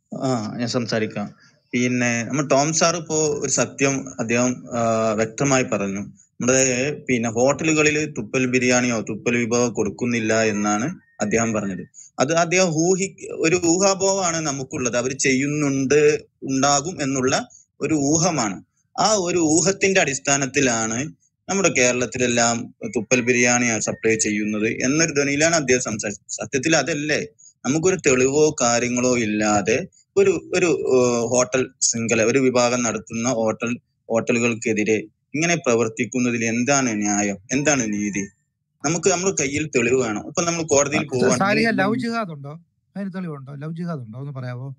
ആ ഞാൻ സംസാരിക്കാം പിന്നെ നമ്മൾ ടോം സാർ ഇപ്പോ ഒരു സത്യം അദ്ദേഹം ആ, വ്യക്തമായി പറഞ്ഞു നമ്മുടെ പിന്നെ ഹോട്ടലുകളിൽ തുപ്പൽ ബിരിയാണിയോ തുപ്പൽ വിഭവം കൊടുക്കുന്നില്ല എന്നാണ് അദ്ദേഹം പറഞ്ഞത് അത് അദ്ദേഹം ഊഹി ഒരു ഊഹാപോഹമാണ് നമുക്കുള്ളത് അവർ ചെയ്യുന്നുണ്ട് ഉണ്ടാകും എന്നുള്ള ഒരു ഊഹമാണ് ആ ഒരു ഊഹത്തിന്റെ അടിസ്ഥാനത്തിലാണ് നമ്മുടെ കേരളത്തിലെല്ലാം തുപ്പൽ ബിരിയാണി സപ്ലൈ ചെയ്യുന്നത് എന്നൊരു ധ്വനിയിലാണ് അദ്ദേഹം സംസാരിച്ചത് സത്യത്തിൽ അതല്ലേ നമുക്കൊരു തെളിവോ കാര്യങ്ങളോ ഇല്ലാതെ ഒരു ഒരു ഏഹ്, ഹോട്ടൽ ശൃംഖല ഒരു വിഭാഗം നടത്തുന്ന ഹോട്ടൽ ഹോട്ടലുകൾക്കെതിരെ ഇങ്ങനെ പ്രവർത്തിക്കുന്നതിൽ എന്താണ് ന്യായം എന്താണ് നീതി നമുക്ക് നമ്മുടെ കയ്യിൽ തെളിവ് വേണം ഇപ്പൊ നമ്മൾ കോടതിയിൽ സാലിഹ ലവ് പോവുകയാണെങ്കിൽ ജിഹാദ് ഉണ്ടോ അതിന് തെളിവുണ്ടോ ലവ് ജിഹാദ് ഉണ്ടോ ഒന്ന് പറയാവോ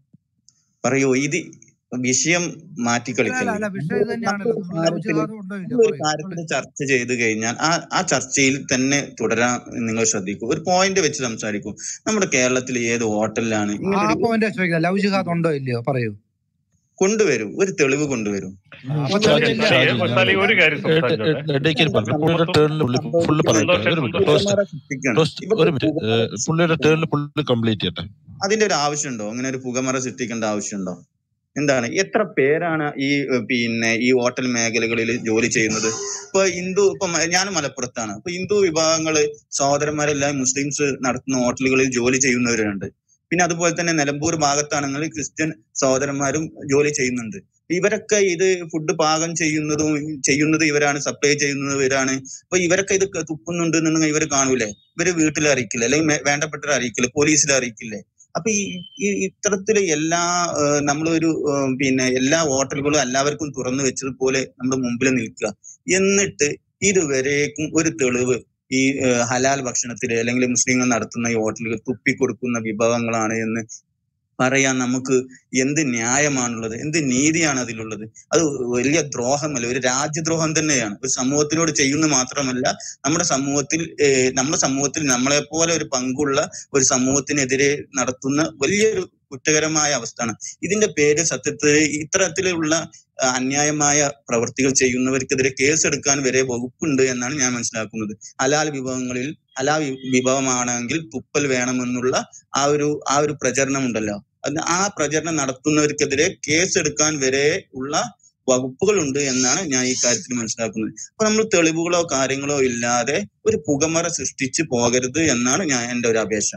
പറയൂ ഇത് വിഷയം മാറ്റി അല്ല അല്ല കളിക്കല്ലേ അല്ല വിഷയം ഇത് തന്നെയാണല്ലോ നമ്മളൊരു നിങ്ങൾ ലവ് കാര്യത്തില് ജിഹാദ് ഉണ്ടോ ഇല്ലയോ നമ്മളൊരു പറയൂ കാര്യത്തിൽ തെളി- ചർച്ച ചെയ്ത് കഴിഞ്ഞാൽ ആ ആ ചർച്ചയിൽ തന്നെ തുടരാൻ നിങ്ങൾ ശ്രദ്ധിക്കൂ ഒരു പോയിന്റ് വെച്ച് സംസാരിക്കൂ നമ്മുടെ കേരളത്തിൽ ഏത് ഹോട്ടലിലാണ് ആ ഇങ്ങനെ ഒരു പോയിന്റ് ചോദിക്കുന്നത് ലവ് ജിഹാദ് ഉണ്ടോ ഇല്ലയോ പറയൂ കൊണ്ടുവരൂ ഒരു തെളിവ് കൊണ്ടുവരൂ അപ്പൊ ഷാജി തെളിവില്ല ഷാജി സലി ഞാൻ സലി ഒരു കാര്യം സംസാരിച്ചോട്ടെ ഡേക്കേരി പറഞ്ഞു പുള്ളിയുടെ സമ്പത്തും ടേണിൽ പുള്ളി ഫുള്ള് പറയട്ടെ സന്തോഷം ഒരു മിനിറ്റ് സന്തോഷം ടോസ്റ്റ് പുകമറ സൃഷ്ടിക്കണം ടോസ്റ്റ് ഇവിടെ ഒരു മിനിറ്റ് പുകമറ പുള്ളിയുടെ സൃഷ്ടിക്കണം ടേണിൽ പുള്ളി കംപ്ലീറ്റ് ചെയ്യട്ടെ അതിന്റെ ഒരു ആവശ്യമുണ്ടോ അങ്ങനെ ഒരു പുകമറ സൃഷ്ടിക്കേണ്ട ആവശ്യമുണ്ടോ എന്താണ് എത്ര പേരാണ് ഈ ഏഹ്, പിന്നെ ഈ ഹോട്ടൽ മേഖലകളിൽ ജോലി ചെയ്യുന്നത് ഇപ്പൊ ഹിന്ദു ഇപ്പൊ ഞാൻ മലപ്പുറത്താണ് ഇപ്പൊ ഹിന്ദു വിഭാഗങ്ങള് സഹോദരന്മാരെല്ലാം മുസ്ലിംസ് നടത്തുന്ന ഹോട്ടലുകളിൽ ജോലി ചെയ്യുന്നവരുണ്ട് പിന്നെ അതുപോലെ തന്നെ നിലമ്പൂർ ഭാഗത്താണെങ്കിൽ ക്രിസ്ത്യൻ സഹോദരന്മാരും ജോലി ചെയ്യുന്നുണ്ട് ഇവരൊക്കെ ഇത് ഫുഡ് പാകം ചെയ്യുന്നതും ചെയ്യുന്നത് ഇവരാണ് സപ്ലൈ ചെയ്യുന്നത് ഇവരാണ് അപ്പൊ ഇവരൊക്കെ ഇത് തുപ്പുന്നുണ്ട് എന്നുണ്ടെങ്കിൽ ഇവർ കാണൂലേ ഇവര് വീട്ടിൽ അറിയിക്കില്ല അല്ലെങ്കിൽ മേ- വേണ്ടപ്പെട്ടവരെ അറിയിക്കില്ല പോലീസിൽ അറിയിക്കില്ലേ അപ്പൊ ഈ ഈ ഇത്തരത്തില് എല്ലാ ഏഹ്, നമ്മളൊരു ഏഹ്, പിന്നെ എല്ലാ ഹോട്ടലുകളും എല്ലാവർക്കും തുറന്നു വെച്ചതുപോലെ നമ്മുടെ മുമ്പിൽ നിൽക്കുക എന്നിട്ട് ഇതുവരേക്കും ഒരു തെളിവ് ഈ ഏഹ്, ഹലാൽ ഭക്ഷണത്തില് അല്ലെങ്കിൽ മുസ്ലിങ്ങൾ നടത്തുന്ന ഈ ഹോട്ടലുകൾ തുപ്പിക്കൊടുക്കുന്ന വിഭവങ്ങളാണ് എന്ന് പറയാൻ നമുക്ക് എന്ത് ന്യായമാണുള്ളത് എന്ത് നീതിയാണ് അതിലുള്ളത് അത് വലിയ ദ്രോഹമല്ല ഒരു രാജ്യദ്രോഹം തന്നെയാണ് ഒരു സമൂഹത്തിനോട് ചെയ്യുന്ന മാത്രമല്ല നമ്മുടെ സമൂഹത്തിൽ ഏഹ്, നമ്മുടെ സമൂഹത്തിൽ നമ്മളെ പോലെ ഒരു പങ്കുള്ള ഒരു സമൂഹത്തിനെതിരെ നടത്തുന്ന വലിയൊരു കുറ്റകരമായ അവസ്ഥയാണ് ഇതിന്റെ പേര് സത്യത്തിൽ ഇത്തരത്തിലുള്ള ആ, അന്യായമായ പ്രവർത്തികൾ ചെയ്യുന്നവർക്കെതിരെ കേസെടുക്കാൻ വരെ വകുപ്പുണ്ട് എന്നാണ് ഞാൻ മനസ്സിലാക്കുന്നത് ഹലാൽ വിഭവങ്ങളിൽ ഹലാൽ വി- വിഭവമാണെങ്കിൽ തുപ്പൽ വേണമെന്നുള്ള ആ ഒരു ആ ഒരു പ്രചരണം ഉണ്ടല്ലോ അത് ആ പ്രചരണം നടത്തുന്നവർക്കെതിരെ കേസെടുക്കാൻ വരെ ഉള്ള വകുപ്പുകളുണ്ട് എന്നാണ് ഞാൻ ഈ കാര്യത്തിൽ മനസ്സിലാക്കുന്നത് അപ്പൊ നമ്മൾ തെളിവുകളോ കാര്യങ്ങളോ ഇല്ലാതെ ഒരു പുകമറ സൃഷ്ടിച്ച് പോകരുത് എന്നാണ് ഞാൻ എന്റെ ഒരു അപേക്ഷ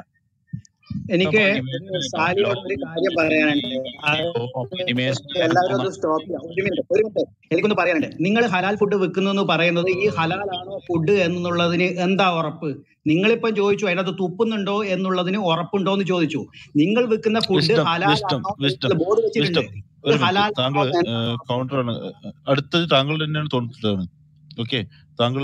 എനിക്ക് അനിമേഷനെ സാലിയോട് ഒരു കാര്യം പറയാനുണ്ട് അത് എല്ലാവരും ഒന്ന് സ്റ്റോപ്പ് ചെയ്യാം ഒരു മിനിറ്റ് ഒരു മിനിറ്റ് എനിക്കൊന്ന് പറയാനുണ്ട് നിങ്ങൾ ഹലാൽ ഫുഡ് വെക്കുന്നു പറയുന്നത് ഈ ഹലാലാണോ ഫുഡ് എന്നുള്ളതിന് എന്താ ഉറപ്പ് നിങ്ങളിപ്പം ചോദിച്ചു അതിനകത്ത് തുപ്പുന്നുണ്ടോ എന്നുള്ളതിന് ഉറപ്പുണ്ടോ എന്ന് ചോദിച്ചു നിങ്ങൾ വെക്കുന്ന ഫുഡ് വിസ്റ്റം വിസ്റ്റം ഹലാലാണോ വിസ്റ്റം ബോർഡ് വിസ്റ്റം വെച്ചിട്ടുണ്ട് ഒരു ഇത് മിനിറ്റ് ഹലാൽ താങ്കൾ കൗണ്ടറാണ് അടുത്തത് താങ്കൾ തന്നെയാണ് തോന്നിട്ടതാണ് ഓക്കെ താങ്കൾ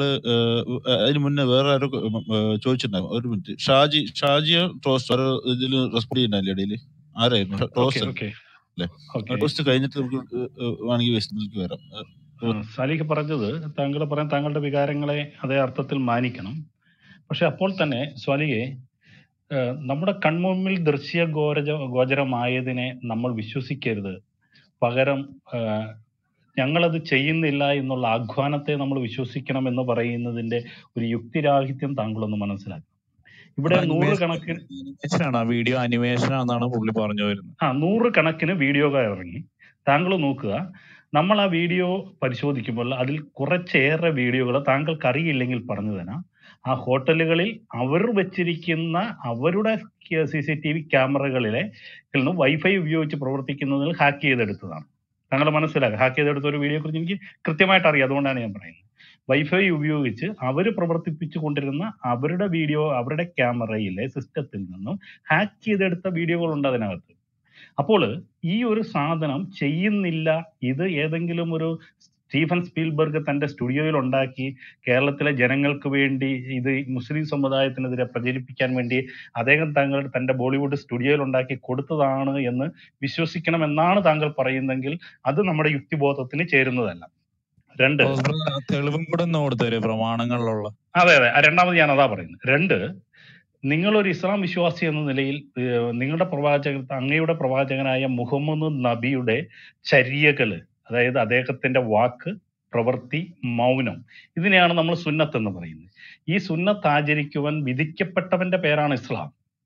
അതിന് മുന്നേ വേറെ ആരോ ഏഹ്, ചോദിച്ചിട്ടുണ്ടാവും ഒരു മിനിറ്റ് ഷാജി ഷാജിയോ ടോസ്റ്റ് ഇതിൽ റെസ്പോണ്ട് ചെയ്യുന്നില്ല ഇടയിൽ ആരായിരുന്നു ഓക്കെ ടോസ്റ്റ് ഓക്കെ അല്ലേ ഓക്കെ ടോസ്റ്റ് കഴിഞ്ഞിട്ട് നമുക്ക് ഏഹ്, ഏഹ്, വേണമെങ്കിൽ വെസ്റ്റിലേക്ക് വരാം ഏഹ്, സാലിക്ക് പറഞ്ഞത് താങ്കൾ പറയാൻ താങ്കളുടെ വികാരങ്ങളെ അതേ അർത്ഥത്തിൽ മാനിക്കണം പക്ഷെ അപ്പോൾ തന്നെ സ്വാലിയെ ഏഹ്, നമ്മുടെ കൺമുമ്പിൽ ദൃശ്യ ഗോരജ ഗോചരമായതിനെ നമ്മൾ വിശ്വസിക്കരുത് പകരം ഏഹ്, ഞങ്ങളത് ചെയ്യുന്നില്ല എന്നുള്ള ആഹ്വാനത്തെ നമ്മൾ വിശ്വസിക്കണം എന്ന് പറയുന്നതിന്റെ ഒരു യുക്തിരാഹിത്യം താങ്കളൊന്ന് മനസ്സിലാക്കണം ഇവിടെ നൂറുകണക്കിന് അനിമേഷൻ ആണ് വീഡിയോ അനിമേഷൻ ആണെന്നാണ് പുള്ളി പറഞ്ഞു വരുന്നത് ആ നൂറുകണക്കിന് വീഡിയോകൾ ഇറങ്ങി താങ്കൾ നോക്കുക നമ്മൾ ആ വീഡിയോ പരിശോധിക്കുമ്പോൾ അതിൽ കുറച്ചേറെ വീഡിയോകൾ താങ്കൾക്ക് അറിയില്ലെങ്കിൽ പറഞ്ഞു തരാം ആ ഹോട്ടലുകളിൽ അവർ വെച്ചിരിക്കുന്ന അവരുടെ സി സി ടി വി ക്യാമറകളിലെ നിന്ന് വൈഫൈ ഉപയോഗിച്ച് പ്രവർത്തിക്കുന്നതിൽ ഹാക്ക് ചെയ്തെടുത്തതാണ് താങ്കൾ മനസ്സിലാക്കുക ഹാക്ക് ചെയ്തെടുത്ത ഒരു വീഡിയോ കുറിച്ച് എനിക്ക് കൃത്യമായിട്ട് അറിയാം അതുകൊണ്ടാണ് ഞാൻ പറയുന്നത് വൈഫൈ ഉപയോഗിച്ച് അവർ പ്രവർത്തിപ്പിച്ചു കൊണ്ടിരുന്ന അവരുടെ വീഡിയോ അവരുടെ ക്യാമറയിലെ സിസ്റ്റത്തിൽ നിന്നും ഹാക്ക് ചെയ്തെടുത്ത വീഡിയോകളുണ്ട് അതിനകത്ത് അപ്പോൾ ഈ ഒരു സാധനം ചെയ്യുന്നില്ല ഇത് ഏതെങ്കിലും ഒരു സ്റ്റീഫൻ സ്പീൽബർഗ് തന്റെ സ്റ്റുഡിയോയിൽ ഉണ്ടാക്കി കേരളത്തിലെ ജനങ്ങൾക്ക് വേണ്ടി ഇത് മുസ്ലിം സമുദായത്തിനെതിരെ പ്രചരിപ്പിക്കാൻ വേണ്ടി അദ്ദേഹം താങ്കളുടെ തന്റെ ബോളിവുഡ് സ്റ്റുഡിയോയിൽ ഉണ്ടാക്കി കൊടുത്തതാണ് എന്ന് വിശ്വസിക്കണമെന്നാണ് താങ്കൾ പറയുന്നതെങ്കിൽ അത് നമ്മുടെ യുക്തിബോധത്തിന് ചേരുന്നതല്ല രണ്ട് തെളിവും കൂടെ ഒന്ന് കൊടുത്തരും പ്രമാണങ്ങളിലുള്ള അതെ അതെ ആ രണ്ടാമത് ഞാൻ അതാ പറയുന്നത് രണ്ട് നിങ്ങളൊരു ഇസ്ലാം വിശ്വാസി എന്ന നിലയിൽ ഏഹ്, നിങ്ങളുടെ പ്രവാചകൻ അങ്ങയുടെ പ്രവാചകനായ മുഹമ്മദ് നബിയുടെ ചര്യകള് അതായത് അദ്ദേഹത്തിന്റെ വാക്ക് പ്രവൃത്തി മൗനം ഇതിനെയാണ് നമ്മൾ സുന്നത്ത് എന്ന് പറയുന്നത് ഈ സുന്നത്ത് ആചരിക്കുവാൻ വിധിക്കപ്പെട്ടവന്റെ പേരാണ് ഇസ്ലാം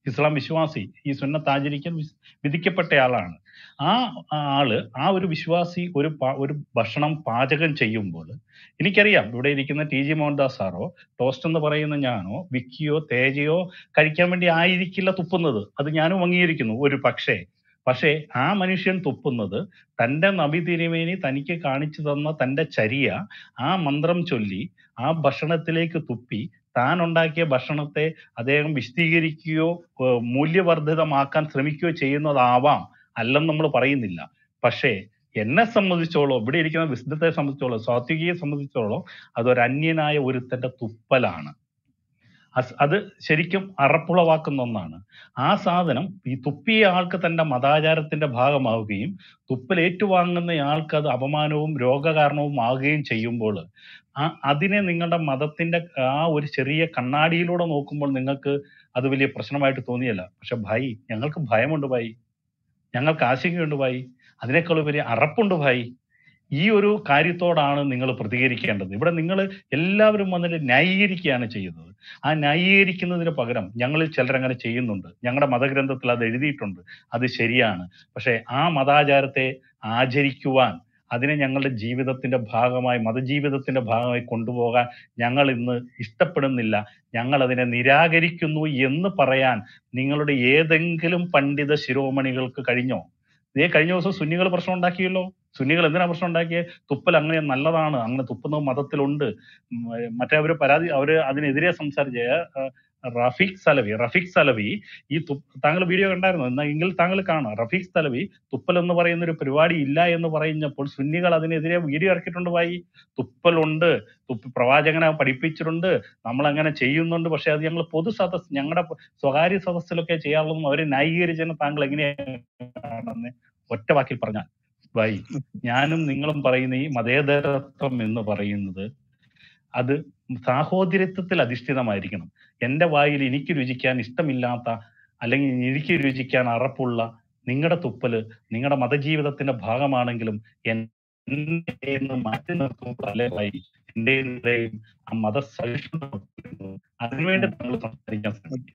ഇസ്ലാം വിശ്വാസി ഈ സുന്നത്ത് ആചരിക്കാൻ വിസ്- വിധിക്കപ്പെട്ട ആളാണ് ആ ആള് ആ ഒരു വിശ്വാസി ഒരു പ- ഒരു ഭക്ഷണം പാചകം ചെയ്യുമ്പോൾ എനിക്കറിയാം ഇവിടെ ഇരിക്കുന്ന ടി ജി മോഹൻദാസ് സാറോ ടോസ്റ്റ് എന്ന് പറയുന്ന ഞാനോ വിക്കിയോ തേജയോ കഴിക്കാൻ വേണ്ടി ആയിരിക്കില്ല തുപ്പുന്നത് അത് ഞാനും അംഗീകരിക്കുന്നു ഒരു പക്ഷേ പക്ഷേ ആ മനുഷ്യൻ തുപ്പുന്നത് തന്റെ നബി തിരുമേനി തനിക്ക് കാണിച്ചു തന്ന തന്റെ ചര്യ ആ മന്ത്രം ചൊല്ലി ആ ഭക്ഷണത്തിലേക്ക് തുപ്പി താൻ ഉണ്ടാക്കിയ ഭക്ഷണത്തെ അദ്ദേഹം വിശദീകരിക്കുകയോ ഏഹ് മൂല്യവർദ്ധിതമാക്കാൻ ശ്രമിക്കുകയോ ചെയ്യുന്നതാവാം അല്ലെന്ന് നമ്മൾ പറയുന്നില്ല പക്ഷേ എന്നെ സംബന്ധിച്ചോളം ഇവിടെ ഇരിക്കുന്ന വിശുദ്ധത്തെ സംബന്ധിച്ചോളം സാത്വികയെ സംബന്ധിച്ചോളം അതൊരു അന്യനായ ഒരുത്തന്റെ തുപ്പലാണ് അസ് അത് ശരിക്കും അറപ്പുളവാക്കുന്ന ഒന്നാണ് ആ സാധനം ഈ തുപ്പിയ ആൾക്ക് തന്റെ മതാചാരത്തിന്റെ ഭാഗമാവുകയും തുപ്പൽ ഏറ്റുവാങ്ങുന്ന ആൾക്ക് അത് അപമാനവും രോഗകാരണവും ആവുകയും ചെയ്യുമ്പോൾ ആ അതിനെ നിങ്ങളുടെ മതത്തിന്റെ ആ ഒരു ചെറിയ കണ്ണാടിയിലൂടെ നോക്കുമ്പോൾ നിങ്ങൾക്ക് അത് വലിയ പ്രശ്നമായിട്ട് തോന്നിയല്ല പക്ഷെ ഭായി ഞങ്ങൾക്ക് ഭയമുണ്ട് ഭായി ഞങ്ങൾക്ക് ആശങ്കയുണ്ട് ഭായി അതിനേക്കാൾ ഉപരി അറപ്പുണ്ട് ഭായി ഈ ഒരു കാര്യത്തോടാണ് നിങ്ങൾ പ്രതികരിക്കേണ്ടത് ഇവിടെ നിങ്ങൾ എല്ലാവരും വന്നിട്ട് ന്യായീകരിക്കുകയാണ് ചെയ്യുന്നത് ആ ന്യായീകരിക്കുന്നതിന് പകരം ഞങ്ങളിൽ ചിലർ അങ്ങനെ ചെയ്യുന്നുണ്ട് ഞങ്ങളുടെ മതഗ്രന്ഥത്തിൽ അത് എഴുതിയിട്ടുണ്ട് അത് ശരിയാണ് പക്ഷെ ആ മതാചാരത്തെ ആചരിക്കുവാൻ അതിനെ ഞങ്ങളുടെ ജീവിതത്തിന്റെ ഭാഗമായി മതജീവിതത്തിന്റെ ഭാഗമായി കൊണ്ടുപോകാൻ ഞങ്ങൾ ഇന്ന് ഇഷ്ടപ്പെടുന്നില്ല ഞങ്ങൾ അതിനെ നിരാകരിക്കുന്നു എന്ന് പറയാൻ നിങ്ങളുടെ ഏതെങ്കിലും പണ്ഡിത ശിരോമണികൾക്ക് കഴിഞ്ഞോ ഇതേ കഴിഞ്ഞ ദിവസം സുന്നികൾ പ്രശ്നം ഉണ്ടാക്കിയല്ലോ സുന്നികൾ എന്തിനാ പ്രശ്നം ഉണ്ടാക്കിയത് തുപ്പൽ അങ്ങനെ നല്ലതാണ് അങ്ങനെ തുപ്പുന്നത് മതത്തിലുണ്ട് ഉം, ഏർ മറ്റേ അവര് പരാതി അവര് അതിനെതിരെ സംസാരിച്ച ഏർ, റഫീഖ് സലവി റഫീഖ് സലവി ഈ തു താങ്കൾ വീഡിയോ കണ്ടായിരുന്നു എന്നാ എങ്കിൽ താങ്കൾ കാണാം റഫീഖ് സലവി തുപ്പൽ എന്ന് പറയുന്ന ഒരു പരിപാടി ഇല്ല എന്ന് പറഞ്ഞപ്പോൾ സുന്നികൾ അതിനെതിരെ വീഡിയോ ഇറക്കിയിട്ടുണ്ട് വായി തുപ്പലുണ്ട് തുപ്പ പ്രവാചകനെ പഠിപ്പിച്ചിട്ടുണ്ട് നമ്മൾ അങ്ങനെ ചെയ്യുന്നുണ്ട് പക്ഷെ അത് ഞങ്ങൾ പൊതു സദസ് ഞങ്ങളുടെ സ്വകാര്യ സദസ്സിലൊക്കെ ചെയ്യാറുള്ളതും അവരെ ന്യായീകരിച്ചതിന് താങ്കൾ എങ്ങനെയാണ് ഒറ്റ വാക്കിൽ പറഞ്ഞാൽ വൈ ഞാനും നിങ്ങളും പറയുന്ന ഈ മതേതരത്വം എന്ന് പറയുന്നത് അത് സാഹോദര്യത്വത്തിൽ അധിഷ്ഠിതമായിരിക്കണം എന്റെ വായിൽ എനിക്ക് രുചിക്കാൻ ഇഷ്ടമില്ലാത്ത അല്ലെങ്കിൽ എനിക്ക് രുചിക്കാൻ അറപ്പുള്ള നിങ്ങളുടെ തുപ്പല് നിങ്ങളുടെ മതജീവിതത്തിന്റെ ഭാഗമാണെങ്കിലും എന്നെ എന്ന് മാറ്റി നിർത്തുമ്പോൾ അല്ലേ ഭായി എന്റെയും നിങ്ങളുടെയും ആ മത സഹിഷ്ണുത അതിനുവേണ്ടി നമ്മൾ സംസാരിക്കാൻ ശ്രമിക്കും